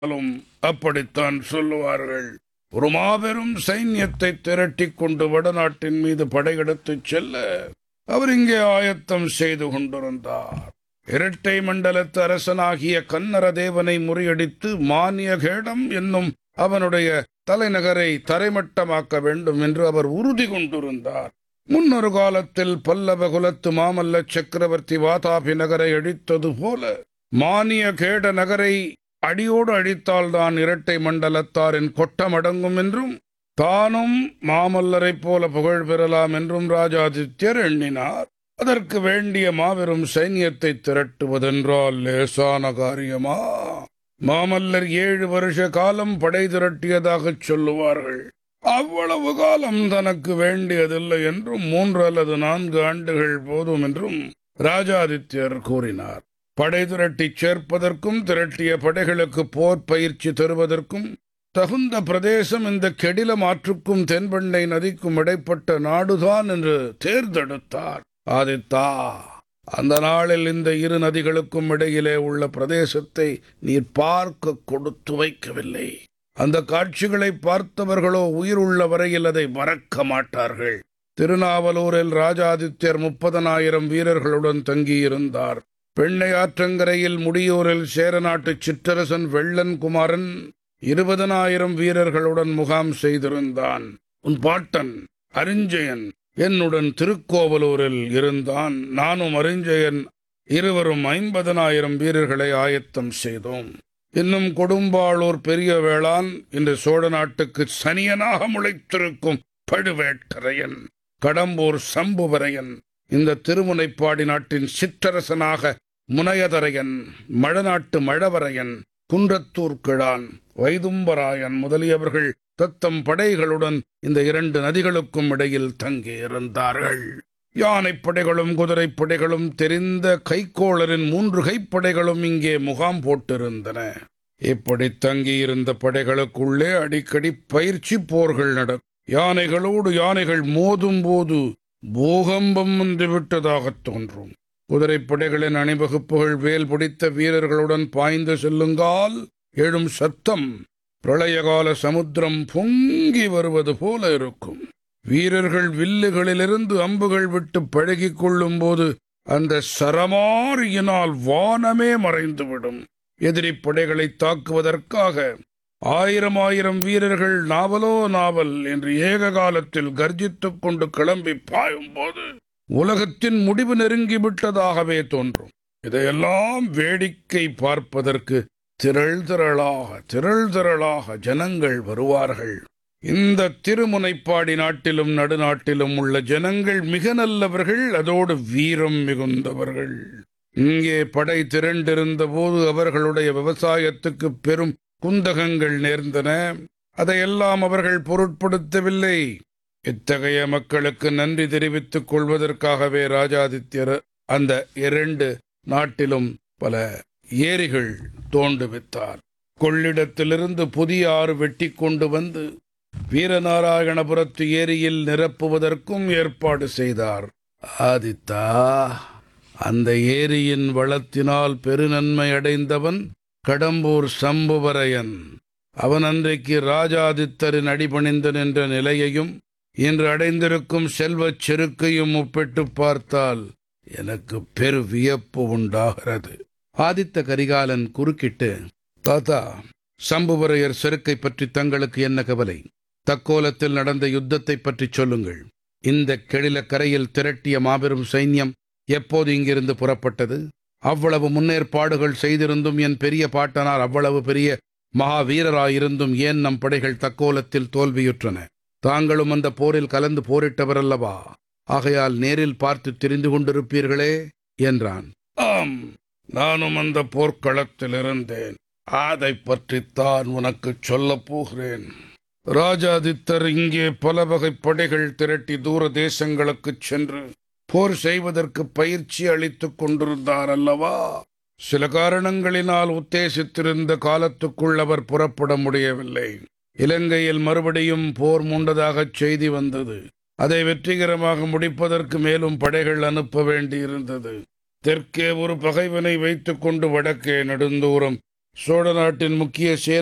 இருந்தாலும் அப்படித்தான் சொல்லுவார்கள் ஒரு மாபெரும் சைன்யத்தை திரட்டிக் கொண்டு வடநாட்டின் மீது படையெடுத்துச் செல்ல அவர் இங்கே ஆயத்தம் செய்து கொண்டிருந்தார் இரட்டை மண்டலத்து அரசனாகிய கன்னர தேவனை முறியடித்து மானியகேடம் என்னும் அவனுடைய தலைநகரை தரைமட்டமாக்க வேண்டும் என்று அவர் உறுதி கொண்டிருந்தார் முன்னொரு காலத்தில் பல்லவ குலத்து மாமல்ல சக்கரவர்த்தி வாதாபி நகரை அழித்தது போல மானியகேட நகரை அடியோடு அழித்தால்தான் இரட்டை மண்டலத்தாரின் கொட்டம் அடங்கும் என்றும் தானும் மாமல்லரைப் போல புகழ் பெறலாம் என்றும் ராஜாதித்யர் எண்ணினார் அதற்கு வேண்டிய மாபெரும் சைன்யத்தை திரட்டுவதென்றால் லேசான காரியமா மாமல்லர் ஏழு வருஷ காலம் படை திரட்டியதாகச் சொல்லுவார்கள் அவ்வளவு காலம் தனக்கு வேண்டியதில்லை என்றும் மூன்று அல்லது நான்கு ஆண்டுகள் போதும் என்றும் ராஜாதித்யர் கூறினார் படை திரட்டிச் சேர்ப்பதற்கும் திரட்டிய படைகளுக்கு போர் பயிற்சி தருவதற்கும் தகுந்த பிரதேசம் இந்த கெடில மாற்றுக்கும் தென்பெண்ணை நதிக்கும் இடைப்பட்ட நாடுதான் என்று தேர்ந்தெடுத்தார் ஆதித்தா அந்த நாளில் இந்த இரு நதிகளுக்கும் இடையிலே உள்ள பிரதேசத்தை நீர் பார்க்க கொடுத்து வைக்கவில்லை அந்த காட்சிகளை பார்த்தவர்களோ உயிருள்ள வரையில் அதை மறக்க மாட்டார்கள் திருநாவலூரில் ராஜாதித்யர் முப்பதனாயிரம் வீரர்களுடன் தங்கியிருந்தார் பெண்ணை ஆற்றங்கரையில் முடியூரில் சேரநாட்டு சிற்றரசன் வெள்ளன் குமாரன் இருபதனாயிரம் வீரர்களுடன் முகாம் செய்திருந்தான் உன் பாட்டன் அரிஞ்சயன் என்னுடன் திருக்கோவலூரில் இருந்தான் நானும் அரிஞ்சயன் இருவரும் ஐம்பதனாயிரம் வீரர்களை ஆயத்தம் செய்தோம் இன்னும் கொடும்பாளூர் பெரிய வேளான் இன்று சோழ நாட்டுக்கு சனியனாக முளைத்திருக்கும் பழுவேட்டரையன் கடம்பூர் சம்புவரையன் இந்த திருமுனைப்பாடி நாட்டின் சிற்றரசனாக முனையதரையன் மழநாட்டு மழவரையன் குன்றத்தூர் கிழான் வைதும்பராயன் முதலியவர்கள் தத்தம் படைகளுடன் இந்த இரண்டு நதிகளுக்கும் இடையில் தங்கியிருந்தார்கள் யானைப் படைகளும் குதிரைப் படைகளும் தெரிந்த கைக்கோளரின் மூன்று கைப்படைகளும் இங்கே முகாம் போட்டிருந்தன இப்படி தங்கியிருந்த படைகளுக்குள்ளே அடிக்கடி பயிற்சி போர்கள் நடக்கும் யானைகளோடு யானைகள் மோதும் போது பூகம்பம் வந்து விட்டதாகத் தோன்றும் குதிரைப்படைகளின் அணிவகுப்புகள் வேல் பிடித்த வீரர்களுடன் பாய்ந்து செல்லுங்கால் எழும் சத்தம் பிரளயகால சமுத்திரம் பொங்கி வருவது போல இருக்கும் வீரர்கள் வில்லுகளிலிருந்து அம்புகள் விட்டு பழகிக் கொள்ளும் போது அந்த சரமாரியினால் வானமே மறைந்துவிடும் எதிரி படைகளை தாக்குவதற்காக ஆயிரம் ஆயிரம் வீரர்கள் நாவலோ நாவல் என்று ஏக காலத்தில் கர்ஜித்துக் கொண்டு கிளம்பி பாயும் போது உலகத்தின் முடிவு நெருங்கிவிட்டதாகவே தோன்றும் இதையெல்லாம் வேடிக்கை பார்ப்பதற்கு திரள் திரளாக திரள் திரளாக ஜனங்கள் வருவார்கள் இந்த திருமுனைப்பாடி நாட்டிலும் நடுநாட்டிலும் உள்ள ஜனங்கள் மிக நல்லவர்கள் அதோடு வீரம் மிகுந்தவர்கள் இங்கே படை திரண்டிருந்த போது அவர்களுடைய விவசாயத்துக்கு பெரும் குந்தகங்கள் நேர்ந்தன அதையெல்லாம் அவர்கள் பொருட்படுத்தவில்லை இத்தகைய மக்களுக்கு நன்றி தெரிவித்துக் கொள்வதற்காகவே ராஜாதித்யர் அந்த இரண்டு நாட்டிலும் பல ஏரிகள் தோண்டுவித்தார் கொள்ளிடத்திலிருந்து புதிய ஆறு வெட்டி கொண்டு வந்து வீரநாராயணபுரத்து ஏரியில் நிரப்புவதற்கும் ஏற்பாடு செய்தார் ஆதித்தா அந்த ஏரியின் வளத்தினால் பெருநன்மை அடைந்தவன் கடம்பூர் சம்புவரையன் அவன் அன்றைக்கு ராஜாதித்தரின் அடிபணிந்து நின்ற நிலையையும் இன்று அடைந்திருக்கும் செல்வச் செருக்கையும் ஒப்பிட்டு பார்த்தால் எனக்கு பெரு வியப்பு உண்டாகிறது ஆதித்த கரிகாலன் குறுக்கிட்டு தாத்தா சம்புவரையர் செருக்கை பற்றி தங்களுக்கு என்ன கவலை தக்கோலத்தில் நடந்த யுத்தத்தை பற்றி சொல்லுங்கள் இந்த கெழில கரையில் திரட்டிய மாபெரும் சைன்யம் எப்போது இங்கிருந்து புறப்பட்டது அவ்வளவு முன்னேற்பாடுகள் செய்திருந்தும் என் பெரிய பாட்டனார் அவ்வளவு பெரிய மகாவீரராயிருந்தும் ஏன் நம் படைகள் தக்கோலத்தில் தோல்வியுற்றன தாங்களும் அந்த போரில் கலந்து போரிட்டவரல்லவா ஆகையால் நேரில் பார்த்து தெரிந்து கொண்டிருப்பீர்களே என்றான் ஆம் நானும் அந்த போர்க்களத்தில் இருந்தேன் அதை பற்றித்தான் உனக்கு சொல்லப் போகிறேன் ராஜாதித்தர் இங்கே பல வகை படைகள் திரட்டி தூர தேசங்களுக்குச் சென்று போர் செய்வதற்கு பயிற்சி அளித்துக் கொண்டிருந்தார் அல்லவா சில காரணங்களினால் உத்தேசித்திருந்த காலத்துக்குள் அவர் புறப்பட முடியவில்லை இலங்கையில் மறுபடியும் போர் மூண்டதாகச் செய்தி வந்தது அதை வெற்றிகரமாக முடிப்பதற்கு மேலும் படைகள் அனுப்ப வேண்டியிருந்தது தெற்கே ஒரு பகைவனை வைத்துக் கொண்டு வடக்கே நெடுந்தூரம் சோழ நாட்டின் முக்கிய சேனை